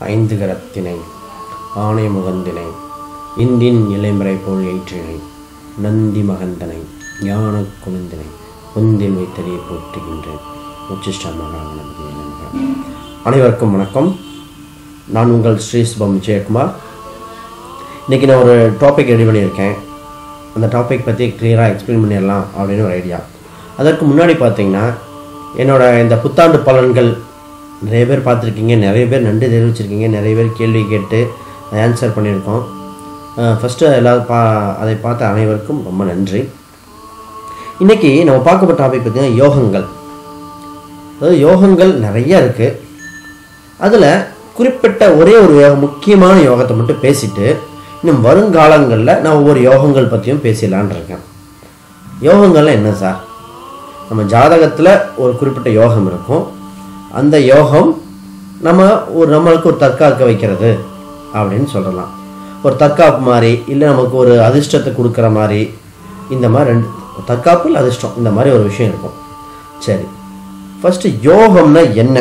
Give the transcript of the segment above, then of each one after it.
ஐந்து கரத்தினை ஆணை முகந்தினை இந்தின் இலைமுறை போல் ஏற்றினை நந்தி மகந்தனை ஞான குமிந்தினை குந்தில் வைத்தறியை போற்றுகின்றேன் உச்சிஷ்டமாக அனைவருக்கும் வணக்கம் நான் உங்கள் ஸ்ரீ சுபம் விஜயகுமார் இன்றைக்கி நான் ஒரு டாபிக் ரெடி பண்ணியிருக்கேன் அந்த டாபிக் பற்றி கிளியராக எக்ஸ்பிளைன் பண்ணிடலாம் அப்படின்னு ஒரு ஐடியா அதற்கு முன்னாடி பார்த்தீங்கன்னா என்னோட இந்த புத்தாண்டு பலன்கள் நிறைய பேர் பார்த்துருக்கீங்க நிறைய பேர் நன்றி தெரிவிச்சிருக்கீங்க நிறைய பேர் கேள்வி கேட்டு ஆன்சர் பண்ணியிருக்கோம் ஃபஸ்ட்டு எல்லாரும் பா அதை பார்த்த அனைவருக்கும் ரொம்ப நன்றி இன்றைக்கி நம்ம பார்க்க போகிற டாபிக் பார்த்தீங்கன்னா யோகங்கள் அதாவது யோகங்கள் நிறைய இருக்குது அதில் குறிப்பிட்ட ஒரே ஒரு யோக முக்கியமான யோகத்தை மட்டும் பேசிட்டு இன்னும் வருங்காலங்களில் நான் ஒவ்வொரு யோகங்கள் பற்றியும் பேசிடலான் இருக்கேன் யோகங்கள்லாம் என்ன சார் நம்ம ஜாதகத்தில் ஒரு குறிப்பிட்ட யோகம் இருக்கும் அந்த யோகம் நம்ம ஒரு நம்மளுக்கு ஒரு தற்காக்க வைக்கிறது அப்படின்னு சொல்லலாம் ஒரு தற்காப்பு மாதிரி இல்லை நமக்கு ஒரு அதிர்ஷ்டத்தை கொடுக்குற மாதிரி இந்த மாதிரி ரெண்டு தற்காப்பு இல்லை அதிர்ஷ்டம் இந்த மாதிரி ஒரு விஷயம் இருக்கும் சரி ஃபஸ்ட்டு யோகம்னா என்ன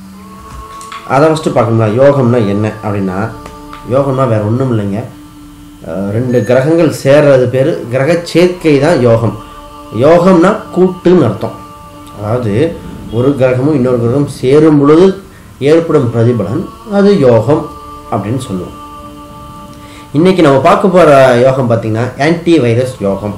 அதை ஃபஸ்ட்டு பார்க்கணும்னா யோகம்னா என்ன அப்படின்னா யோகம்னா வேறு ஒன்றும் இல்லைங்க அஹ் ரெண்டு கிரகங்கள் சேர்றது பேர் கிரக சேர்க்கை தான் யோகம் யோகம்னா கூட்டுன்னு அர்த்தம் அதாவது ஒரு கிரகமும் இன்னொரு கிரகம் சேரும் பொழுது ஏற்படும் பிரதிபலன் அது யோகம் அப்படின்னு சொல்லுவோம் இன்னைக்கு நம்ம பார்க்க போகிற யோகம் பார்த்தீங்கன்னா ஆன்டி வைரஸ் யோகம்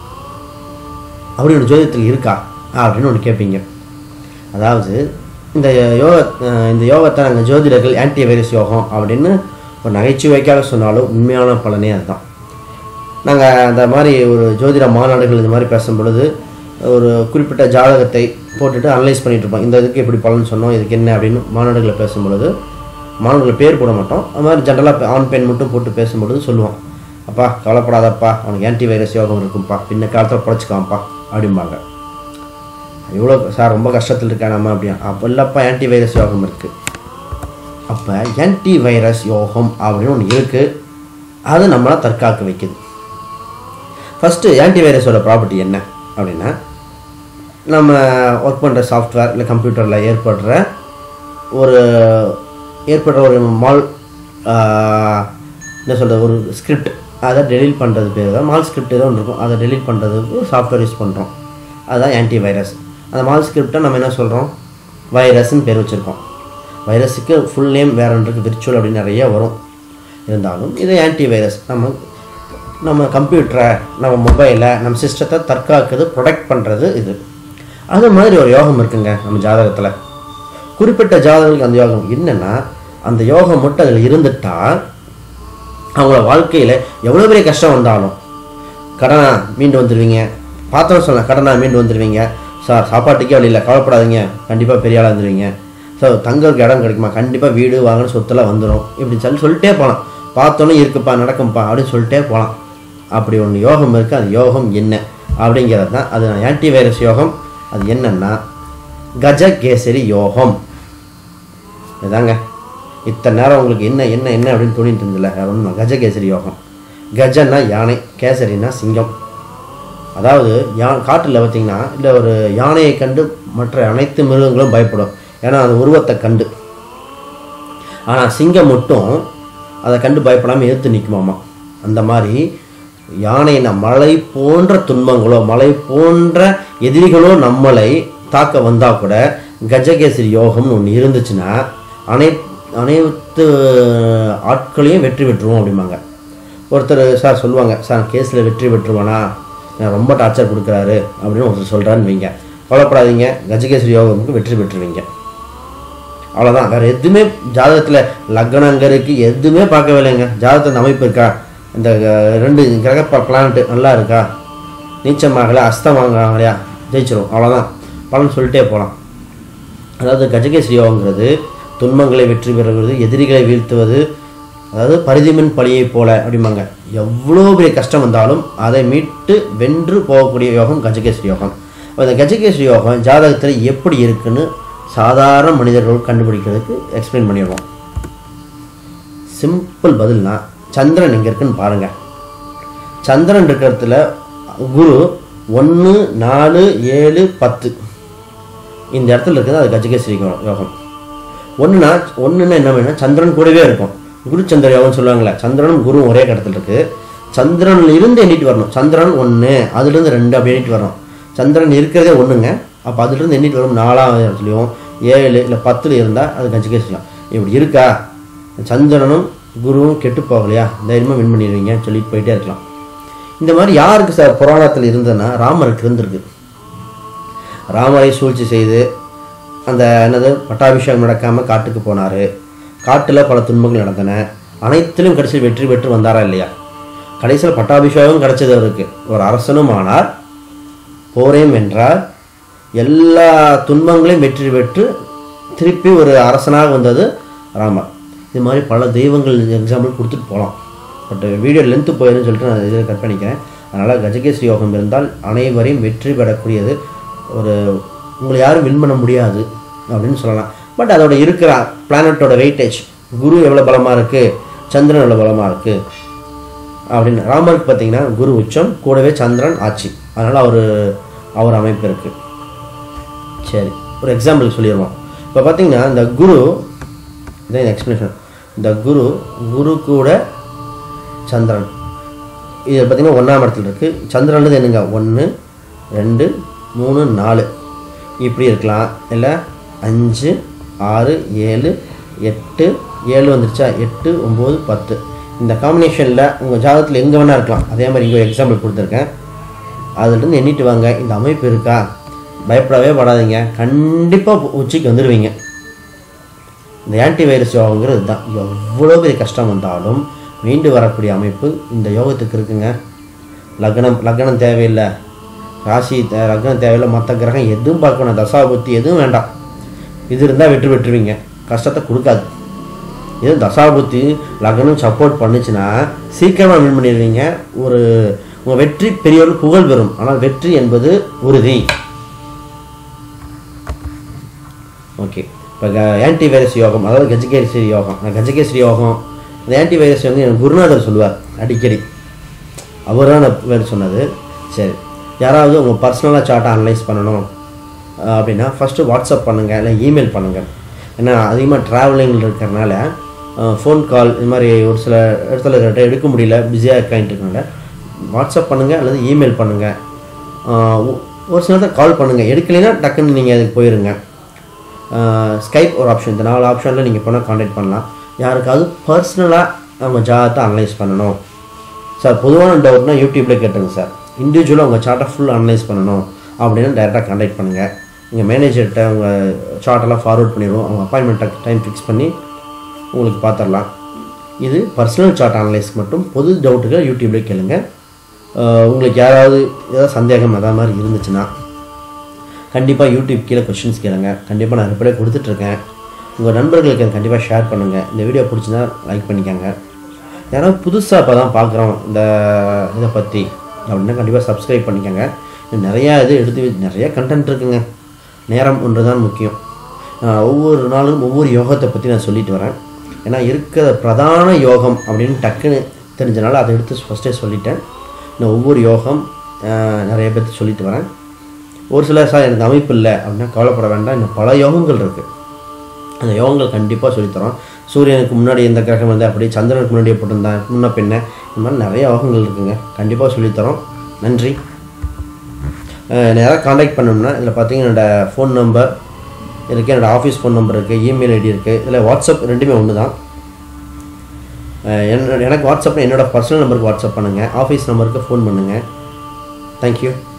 அப்படி ஒரு ஜோதிடத்தில் இருக்கா அப்படின்னு ஒன்று கேட்பீங்க அதாவது இந்த யோக அஹ் இந்த யோகத்தை நாங்கள் ஜோதிடர்கள் ஆன்டி வைரஸ் யோகம் அப்படின்னு ஒரு நகைச்சுவைக்காக சொன்னாலும் உண்மையான பலனே அதுதான் நாங்கள் அந்த மாதிரி ஒரு ஜோதிட மாநாடுகள் இந்த மாதிரி பேசும் பொழுது ஒரு குறிப்பிட்ட ஜாதகத்தை போட்டுட்டு அனலைஸ் பண்ணிட்டு இருப்போம் இந்த இதுக்கு எப்படி பலன் சொன்னோம் இதுக்கு என்ன அப்படின்னு மாநாடுகளை பேசும் பொழுது மாணவர்கள் பேர் போட மாட்டோம் அது மாதிரி ஜென்ரலாக ஆண் பெண் மட்டும் போட்டு பேசும்பொழுது சொல்லுவோம் அப்பா கவலைப்படாதப்பா அவனுக்கு ஆன்டி வைரஸ் யோகம் இருக்கும்ப்பா பின்ன காலத்தில் படைச்சிக்காம்ப்பா அப்படிம்பாங்க இவ்வளோ சார் ரொம்ப கஷ்டத்தில் இருக்கா நம்ம அப்படியா அப்போ இல்லைப்பா ஆன்டி வைரஸ் யோகம் இருக்குது அப்போ ஆன்டி வைரஸ் யோகம் அப்படின்னு ஒன்று இருக்குது அது நம்மளை தற்காக்க வைக்குது ஃபஸ்ட்டு ஆன்டி வைரஸோட ப்ராப்பர்ட்டி என்ன அப்படின்னா நம்ம ஒர்க் பண்ணுற சாஃப்ட்வேர் இல்லை கம்ப்யூட்டரில் ஏற்படுற ஒரு ஏற்படுற ஒரு மால் என்ன சொல்கிறது ஒரு ஸ்கிரிப்ட் அதை டெலீட் பண்ணுறது பேர் தான் மால் ஸ்கிரிப்ட் ஏதோ ஒன்று இருக்கும் அதை டெலீட் பண்ணுறதுக்கு சாஃப்ட்வேர் யூஸ் பண்ணுறோம் அதுதான் ஆன்டி வைரஸ் அந்த மால் ஸ்கிரிப்டை நம்ம என்ன சொல்கிறோம் வைரஸ்ன்னு பேர் வச்சுருக்கோம் வைரஸுக்கு ஃபுல் நேம் வேற ஒன்று இருக்குது விர்ச்சுவல் அப்படின்னு நிறைய வரும் இருந்தாலும் இது ஆன்டி வைரஸ் நம்ம நம்ம கம்ப்யூட்டரை நம்ம மொபைலை நம்ம சிஸ்டத்தை தற்காக்குது ப்ரொடெக்ட் பண்ணுறது இது அது மாதிரி ஒரு யோகம் இருக்குங்க நம்ம ஜாதகத்தில் குறிப்பிட்ட ஜாதகங்களுக்கு அந்த யோகம் என்னென்னா அந்த யோகம் மட்டும் அதில் இருந்துட்டால் அவங்கள வாழ்க்கையில் எவ்வளோ பெரிய கஷ்டம் வந்தாலும் கடனா மீண்டு வந்துடுவீங்க பாத்திரம் சொல்லலாம் கடனா மீண்டு வந்துடுவீங்க சார் சாப்பாட்டுக்கே வழி இல்லை கவலைப்படாதீங்க கண்டிப்பாக பெரிய ஆளாக வந்துடுவீங்க ஸோ தங்கறதுக்கு இடம் கிடைக்குமா கண்டிப்பாக வீடு வாங்கின சொத்தெல்லாம் வந்துடும் இப்படி சொல்லி சொல்லிட்டே போகலாம் பார்த்தோன்னே இருக்குப்பா நடக்கும்ப்பா அப்படின்னு சொல்லிட்டே போகலாம் அப்படி ஒன்று யோகம் இருக்குது அது யோகம் என்ன அப்படிங்கிறது தான் அது ஆன்டி வைரஸ் யோகம் அது என்னன்னா கஜகேசரி யோகம் இதாங்க இத்தனை நேரம் உங்களுக்கு என்ன என்ன என்ன அப்படின்னு தோணிட்டு இருந்தில்ல வேறு ஒன்றும் கஜகேசரி யோகம் கஜன்னா யானை கேசரின்னா சிங்கம் அதாவது யா காட்டில் பார்த்தீங்கன்னா இல்லை ஒரு யானையை கண்டு மற்ற அனைத்து மிருகங்களும் பயப்படும் ஏன்னா அது உருவத்தை கண்டு ஆனால் சிங்கம் மட்டும் அதை கண்டு பயப்படாமல் எதிர்த்து நிற்குமாமா அந்த மாதிரி யானையின மலை போன்ற துன்பங்களோ மலை போன்ற எதிரிகளோ நம்மளை தாக்க வந்தால் கூட கஜகேசரி யோகம்னு ஒன்று இருந்துச்சுன்னா அனை அனைத்து ஆட்களையும் வெற்றி பெற்றுவோம் அப்படிம்பாங்க ஒருத்தர் சார் சொல்லுவாங்க சார் கேஸில் வெற்றி பெற்றுவானா நான் ரொம்ப டார்ச்சர் கொடுக்குறாரு அப்படின்னு ஒருத்தர் சொல்கிறான்னு வைங்க கவலைப்படாதீங்க கஜகேசரி யோகமுக்கு வெற்றி பெற்றுவீங்க அவ்வளோதான் வேறு எதுவுமே ஜாதகத்தில் லக்னங்கருக்கு எதுவுமே பார்க்கவே இல்லைங்க ஜாதகத்தில் அமைப்பு இருக்கா இந்த அஹ், ரெண்டு கிரக பிளானட்டு நல்லா இருக்கா நீச்சமாகலை அஸ்தமாகலையா ஜெயிச்சிரும் அவ்வளோதான் பலன் சொல்லிட்டே போகலாம் அதாவது கஜகேசரி யோகங்கிறது துன்பங்களை வெற்றி பெறுவது எதிரிகளை வீழ்த்துவது அதாவது பரிதிமின் பழியைப் போல அப்படிம்பாங்க எவ்வளோ பெரிய கஷ்டம் வந்தாலும் அதை மீட்டு வென்று போகக்கூடிய யோகம் கஜகேசரி யோகம் அப்ப இந்த கஜகேசரி யோகம் ஜாதகத்தில் எப்படி இருக்குன்னு சாதாரண மனிதர்கள் கண்டுபிடிக்கிறதுக்கு எக்ஸ்பிளைன் பண்ணிடுவோம் சிம்பிள் பதில்னா சந்திரன் எங்கே இருக்குன்னு பாருங்கள் சந்திரன் இருக்கிறதுல குரு ஒன்று நாலு ஏழு பத்து இந்த இடத்துல இருக்குது அது கஜகேசரி யோகம் ஒன்றுனா ஒன்றுன்னா என்ன வேணும்னா சந்திரன் கூடவே இருக்கும் குரு சந்திர யோகம்னு சொல்லுவாங்களே சந்திரனும் குருவும் ஒரே கடத்தில் இருக்கு சந்திரன்ல இருந்து எண்ணிட்டு வரணும் சந்திரன் ஒன்று அதுலேருந்து ரெண்டு அப்படி எண்ணிட்டு வரணும் சந்திரன் இருக்கிறதே ஒன்றுங்க அப்போ அதுலேருந்து எண்ணிட்டு வரும் நாலாவது இடத்துலையும் ஏழு இல்லை பத்தில் இருந்தால் அது கஞ்சிகேசியம் இப்படி இருக்கா சந்திரனும் குருவும் கெட்டு போகலையா தைரியமாக வின் பண்ணிடுவீங்கன்னு சொல்லிட்டு போயிட்டே இருக்கலாம் இந்த மாதிரி யாருக்கு சார் புராணத்தில் இருந்ததுன்னா ராமருக்கு இருந்திருக்கு ராமரை சூழ்ச்சி செய்து அந்த என்னது பட்டாபிஷேகம் நடக்காமல் காட்டுக்கு போனார் காட்டில் பல துன்பங்கள் நடந்தன அனைத்திலும் கடைசியில் வெற்றி பெற்று வந்தாரா இல்லையா கடைசியில் பட்டாபிஷேகம் கிடைச்சது அவருக்கு ஒரு அரசனும் ஆனார் போரையும் வென்றார் எல்லா துன்பங்களையும் வெற்றி பெற்று திருப்பி ஒரு அரசனாக வந்தது ராமர் இது மாதிரி பல தெய்வங்கள் எக்ஸாம்பிள் கொடுத்துட்டு போகலாம் பட் வீடியோ லென்த்து போயிருன்னு சொல்லிட்டு நான் இதில் கட் பண்ணிக்கிறேன் அதனால் கஜகேஸ்வரி யோகம் இருந்தால் அனைவரையும் வெற்றி பெறக்கூடியது ஒரு உங்களை யாரும் வின் பண்ண முடியாது அப்படின்னு சொல்லலாம் பட் அதோட இருக்கிற பிளானட்டோட வெயிட்டேஜ் குரு எவ்வளோ பலமாக இருக்குது சந்திரன் எவ்வளோ பலமாக இருக்குது அப்படின்னு ராமருக்கு பார்த்தீங்கன்னா குரு உச்சம் கூடவே சந்திரன் ஆட்சி அதனால் அவர் அவர் அமைப்பு இருக்குது சரி ஒரு எக்ஸாம்பிள் சொல்லிடுவோம் இப்போ பார்த்தீங்கன்னா இந்த குரு இதான் எக்ஸ்பிளேஷன் இந்த குரு குரு கூட சந்திரன் இது பார்த்தீங்கன்னா ஒன்றாம் இடத்துல இருக்குது சந்திரன்றது என்னங்க ஒன்று ரெண்டு மூணு நாலு இப்படி இருக்கலாம் இல்லை அஞ்சு ஆறு ஏழு எட்டு ஏழு வந்துருச்சா எட்டு ஒம்பது பத்து இந்த காம்பினேஷனில் உங்கள் ஜாதகத்தில் எங்கே வேணால் இருக்கலாம் அதே மாதிரி இங்கே எக்ஸாம்பிள் கொடுத்துருக்கேன் அதுலேருந்து எண்ணிட்டு வாங்க இந்த அமைப்பு இருக்கா பயப்படவே படாதீங்க கண்டிப்பாக உச்சிக்கு வந்துடுவீங்க இந்த ஆன்டி வைரஸ் யோகங்கிறது தான் எவ்வளோ பெரிய கஷ்டம் வந்தாலும் மீண்டு வரக்கூடிய அமைப்பு இந்த யோகத்துக்கு இருக்குங்க லக்னம் லக்னம் தேவையில்லை ராசி தே- லக்னம் தேவையில்லை மற்ற கிரகம் எதுவும் பார்க்கணும் தசாபுத்தி எதுவும் வேண்டாம் இது இருந்தால் வெற்றி பெற்றுவீங்க கஷ்டத்தை கொடுக்காது இது தசாபுத்தி லக்னம் சப்போர்ட் பண்ணுச்சுன்னா சீக்கிரமாக வின் பண்ணிடுவீங்க ஒரு உங்கள் வெற்றி பெரிய ஒரு புகழ் பெறும் ஆனால் வெற்றி என்பது உறுதி ஓகே இப்போ ஆன்டி வைரஸ் யோகம் அதாவது கஜகேசரி யோகம் நான் கஜகேசரி யோகம் இந்த ஆன்டி வைரஸ் வந்து எனக்கு குருநாதர் சொல்லுவார் அடிக்கடி அவர் தான் வேறு சொன்னது சரி யாராவது உங்கள் பர்சனலாக சார்ட்டை அனலைஸ் பண்ணணும் அஹ் அப்படின்னா ஃபஸ்ட்டு வாட்ஸ்அப் பண்ணுங்கள் இல்லை இமெயில் பண்ணுங்கள் ஏன்னா அதிகமாக ட்ராவலிங்கில் இருக்கிறனால ஃபோன் கால் இது மாதிரி ஒரு சில இடத்துல இருக்கிற எடுக்க முடியல பிஸியாக இருக்கான்றதுனால வாட்ஸ்அப் பண்ணுங்கள் அல்லது இமெயில் பண்ணுங்கள் ஒரு சில நேரத்தில் கால் பண்ணுங்கள் எடுக்கலைன்னா டக்குன்னு நீங்கள் அதுக்கு போயிருங்க ஸ்கைப் ஒரு ஆப்ஷன் இந்த நாலு ஆப்ஷனில் நீங்கள் போனால் காண்டாக்ட் பண்ணலாம் யாருக்காவது பர்சனலாக நம்ம ஜாதகத்தை அனலைஸ் பண்ணணும் சார் பொதுவான டவுட்னா யூடியூப்பில் கேட்டுங்க சார் இண்டிவிஜுவலாக உங்கள் சார்ட்டை ஃபுல் அனலைஸ் பண்ணணும் அப்படின்னா டேரெக்டாக காண்டாக்ட் பண்ணுங்கள் உங்கள் மேனேஜர்கிட்ட உங்கள் சார்ட்டெல்லாம் ஃபார்வர்ட் பண்ணிடுவோம் அவங்க அப்பாயின்மெண்ட்டை டைம் ஃபிக்ஸ் பண்ணி உங்களுக்கு பார்த்துடலாம் இது பர்சனல் சார்ட் அனலைஸ் மட்டும் பொது டவுட்டுகள் யூடியூப்லேயே கேளுங்க அஹ் உங்களுக்கு யாராவது ஏதாவது சந்தேகம் அதான் மாதிரி இருந்துச்சுன்னா கண்டிப்பாக யூடியூப் கீழே கொஷின்ஸ் கேளுங்க கண்டிப்பாக நான் ரிப்ளை கொடுத்துட்ருக்கேன் உங்கள் நண்பர்களுக்கு அதை கண்டிப்பாக ஷேர் பண்ணுங்கள் இந்த வீடியோ பிடிச்சிருந்தா லைக் பண்ணிக்கோங்க யாராவது புதுசாக இப்போ தான் பார்க்குறோம் இந்த இதை பற்றி அப்படின்னா கண்டிப்பாக சப்ஸ்கிரைப் பண்ணிக்கோங்க இன்னும் நிறையா இது எடுத்து வச்சு- நிறைய கண்டென்ட் இருக்குங்க நேரம் ஒன்று தான் முக்கியம் நான் ஒவ்வொரு நாளும் ஒவ்வொரு யோகத்தை பற்றி நான் சொல்லிட்டு வரேன் ஏன்னா இருக்கிற பிரதான யோகம் அப்படின்னு டக்குன்னு தெரிஞ்சனால அதை எடுத்து ஃபஸ்ட்டே சொல்லிட்டேன் இன்னும் ஒவ்வொரு யோகம் ஆஹ், நிறைய பேர்த்து சொல்லிட்டு வரேன் ஒரு சிலர் சார் எனக்கு அமைப்பு இல்லை அப்படின்னா கவலைப்பட வேண்டாம் இன்னும் பல யோகங்கள் இருக்குது அந்த யோகங்கள் கண்டிப்பாக சொல்லித்தரோம் சூரியனுக்கு முன்னாடி எந்த கிரகம் வந்து அப்படி சந்திரனுக்கு முன்னாடியே போட்டிருந்தேன் முன்ன பின்ன இந்த மாதிரி நிறைய யோகங்கள் இருக்குங்க கண்டிப்பாக சொல்லித்தரோம் நன்றி அஹ் என்னை யாராவது காண்டாக்ட் பண்ணணும்னா இதில் பார்த்தீங்கன்னா என்னோடய ஃபோன் நம்பர் இருக்குது என்னோடய ஆஃபீஸ் ஃபோன் நம்பர் இருக்குது இமெயில் ஐடி இருக்குது இதில் வாட்ஸ்அப் ரெண்டுமே ஒன்று தான் அஹ் என்ன எனக்கு வாட்ஸ்அப்பில் என்னோட பர்சனல் நம்பருக்கு வாட்ஸ்அப் பண்ணுங்கள் ஆஃபீஸ் நம்பருக்கு ஃபோன் பண்ணுங்கள் தேங்க்யூ